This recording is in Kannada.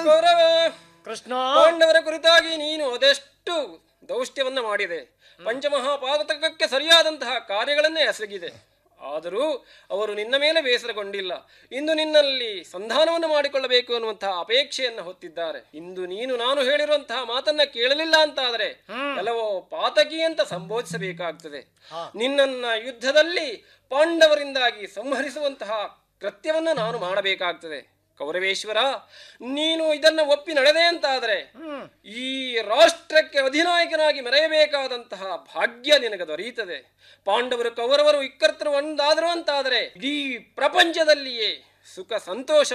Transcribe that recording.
ಕೌರವ ಕೃಷ್ಣ ಪಾಂಡವರ ಕುರಿತಾಗಿ ನೀನು ಅದೆಷ್ಟು ದೌಷ್ಟ್ಯವನ್ನ ಮಾಡಿದೆ ಪಂಚಮಹಾಪಾದಕಕ್ಕೆ ಸರಿಯಾದಂತಹ ಕಾರ್ಯಗಳನ್ನೇ ಎಸಗಿದೆ ಆದರೂ ಅವರು ನಿನ್ನ ಮೇಲೆ ಬೇಸರಗೊಂಡಿಲ್ಲ ಇಂದು ನಿನ್ನಲ್ಲಿ ಸಂಧಾನವನ್ನು ಮಾಡಿಕೊಳ್ಳಬೇಕು ಅನ್ನುವಂತಹ ಅಪೇಕ್ಷೆಯನ್ನು ಹೊತ್ತಿದ್ದಾರೆ ಇಂದು ನೀನು ನಾನು ಹೇಳಿರುವಂತಹ ಮಾತನ್ನ ಕೇಳಲಿಲ್ಲ ಅಂತಾದರೆ ಕೆಲವೋ ಪಾತಕಿ ಅಂತ ಸಂಬೋಧಿಸಬೇಕಾಗ್ತದೆ ನಿನ್ನನ್ನ ಯುದ್ಧದಲ್ಲಿ ಪಾಂಡವರಿಂದಾಗಿ ಸಂಹರಿಸುವಂತಹ ಕೃತ್ಯವನ್ನು ನಾನು ಮಾಡಬೇಕಾಗ್ತದೆ ಕೌರವೇಶ್ವರ ನೀನು ಇದನ್ನ ಒಪ್ಪಿ ನಡೆದೆ ಅಂತಾದರೆ ಈ ರಾಷ್ಟ್ರಕ್ಕೆ ಅಧಿನಾಯಕನಾಗಿ ಮೆರೆಯಬೇಕಾದಂತಹ ಭಾಗ್ಯ ನಿನಗೆ ದೊರೆಯುತ್ತದೆ ಪಾಂಡವರು ಕೌರವರು ಇಕ್ಕರ್ತರು ಒಂದಾದರು ಅಂತಾದರೆ ಇಡೀ ಪ್ರಪಂಚದಲ್ಲಿಯೇ ಸುಖ ಸಂತೋಷ